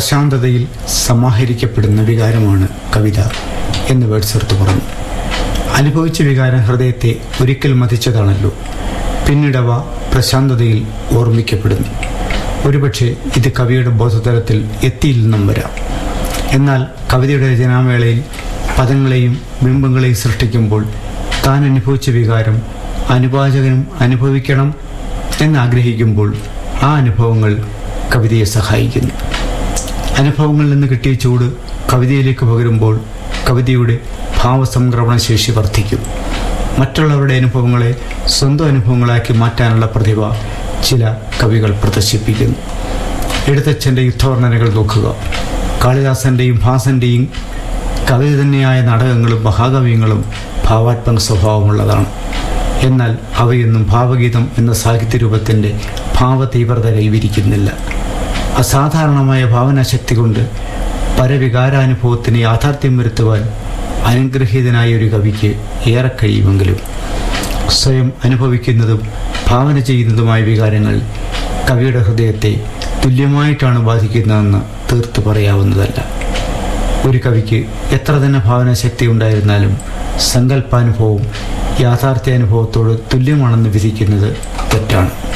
പ്രശാന്തതയിൽ സമാഹരിക്കപ്പെടുന്ന വികാരമാണ് കവിത എന്ന് വേഡ്സർത്ത് പറഞ്ഞു അനുഭവിച്ച വികാരം ഹൃദയത്തെ ഒരിക്കൽ മതിച്ചതാണല്ലോ പിന്നീടവ പ്രശാന്തതയിൽ ഓർമ്മിക്കപ്പെടുന്നു ഒരുപക്ഷെ ഇത് കവിയുടെ ബോധതലത്തിൽ എത്തിയില്ലെന്നും വരാം എന്നാൽ കവിതയുടെ രചനാവേളയിൽ പദങ്ങളെയും ബിംബങ്ങളെയും സൃഷ്ടിക്കുമ്പോൾ താൻ അനുഭവിച്ച വികാരം അനുവാചകനും അനുഭവിക്കണം എന്നാഗ്രഹിക്കുമ്പോൾ ആ അനുഭവങ്ങൾ കവിതയെ സഹായിക്കുന്നു അനുഭവങ്ങളിൽ നിന്ന് കിട്ടിയ ചൂട് കവിതയിലേക്ക് പകരുമ്പോൾ കവിതയുടെ ഭാവസംക്രമണ ശേഷി വർദ്ധിക്കും മറ്റുള്ളവരുടെ അനുഭവങ്ങളെ സ്വന്തം അനുഭവങ്ങളാക്കി മാറ്റാനുള്ള പ്രതിഭ ചില കവികൾ പ്രദർശിപ്പിക്കുന്നു എഴുത്തച്ഛൻ്റെ യുദ്ധവർണ്ണനകൾ നോക്കുക കാളിദാസൻ്റെയും ഭാസൻ്റെയും കവിത തന്നെയായ നാടകങ്ങളും മഹാകവ്യങ്ങളും ഭാവാത്മക സ്വഭാവമുള്ളതാണ് എന്നാൽ അവയൊന്നും ഭാവഗീതം എന്ന സാഹിത്യരൂപത്തിൻ്റെ ഭാവതീവ്രത കൈവരിക്കുന്നില്ല അസാധാരണമായ ഭാവനാശക്തി കൊണ്ട് പരവികാരാനുഭവത്തിന് യാഥാർത്ഥ്യം വരുത്തുവാൻ അനുഗ്രഹീതനായ ഒരു കവിക്ക് ഏറെ കഴിയുമെങ്കിലും സ്വയം അനുഭവിക്കുന്നതും ഭാവന ചെയ്യുന്നതുമായ വികാരങ്ങൾ കവിയുടെ ഹൃദയത്തെ തുല്യമായിട്ടാണ് ബാധിക്കുന്നതെന്ന് തീർത്തു പറയാവുന്നതല്ല ഒരു കവിക്ക് എത്ര തന്നെ ഭാവനാശക്തി ഉണ്ടായിരുന്നാലും സങ്കല്പാനുഭവം യാഥാർത്ഥ്യാനുഭവത്തോട് തുല്യമാണെന്ന് വിധിക്കുന്നത് തെറ്റാണ്